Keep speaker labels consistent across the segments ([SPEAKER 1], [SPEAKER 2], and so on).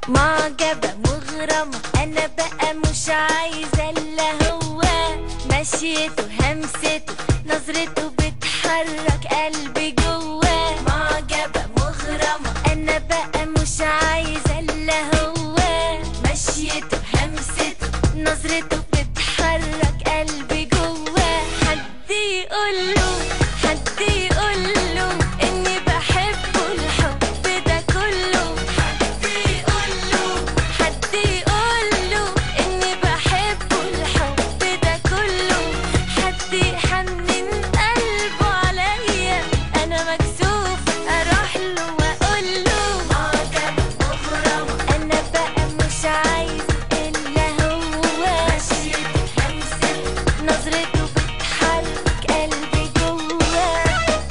[SPEAKER 1] معجبة مغرمة أنا بقى مش عايزة إلا هو مشيته همسته نظرته بتحرك قلبي جواه معجبة مغرمة أنا بقى مش عايزة إلا هو مشيته همسته نظرته بتحرك قلبي جواه حد يقوله حد يقوله إني بحبه الحب ده كله حد يقوله حد يقوله إني بحبه الحب ده كله حد يحنن قلبه عليا أنا مكسوفة أروح له وأقول له معجبة مغرمة أنا بقى مش عايزة إلا هو مشيته همسته نظرته بتحرك قلبي جواه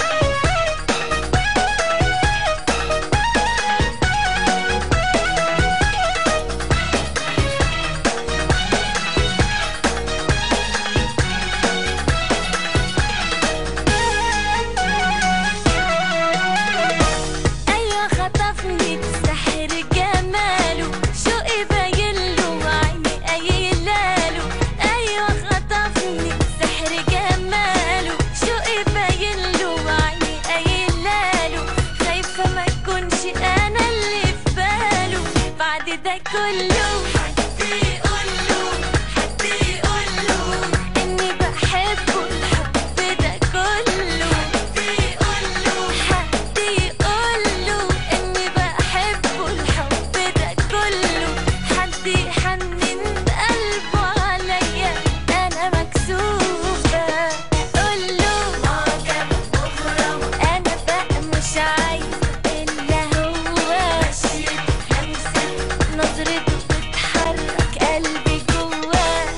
[SPEAKER 1] ايوه خطفني بسحر جماله شوقي باينله وعيني قايلاله ايوه خطفني بسحر جماله شوقي باينله وعيني قايلاله خايفه ما اكونش انا اللي في باله بعد ده كله حد يقوله حد يقوله اني بحبه الحب ده كله حد يقوله حد يقوله اني بحبه الحب ده كله حد يحنن قلبه عليا انا مكسوفه اقوله معجبه مغرمه انا بقى مش عايزه الا هو مشيته همسته نظرته بتحرك قلبي جواه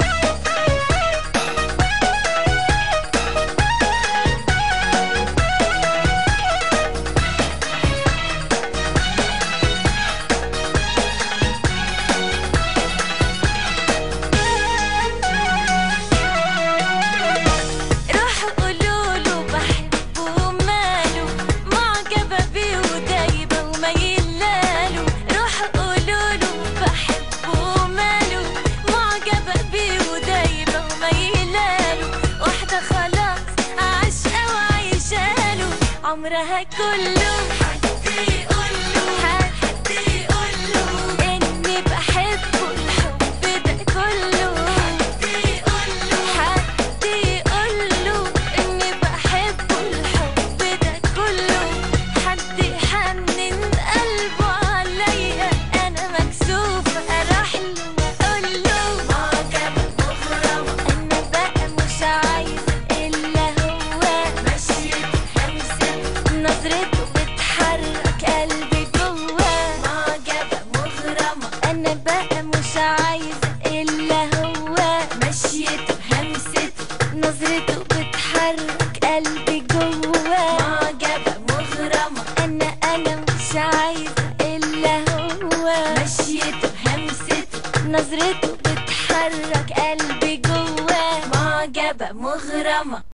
[SPEAKER 1] روحوا قولوله بحبه وماله معجبة بيه ودايبة وميلاله روحوا قولوله بحبه وماله معجبة بيه ودايبة وميلاله واحدة خلاص عاشقة وعايشاله عمرها كله حد يقوله حد يقوله إني بحبه الحب ده كله حد يقوله حد يقوله إني بحبه الحب ده كله حد يحنن قلبه عليا أنا مكسوفة أروح له وأقول له معجبة مغرمة أنا بقى مش عايزة إلا هو مشيته همسته نظرته بتحرك قلبي جواه معجبة مغرمة أنا بقى مش عايزة إلا هو مشيته همسته نظرته بتحرك قلبي جواه معجبة مغرمة أنا أنا مش عايزة إلا هو مشيته همسته نظرته بتحرك قلبي جواه معجبة مغرمة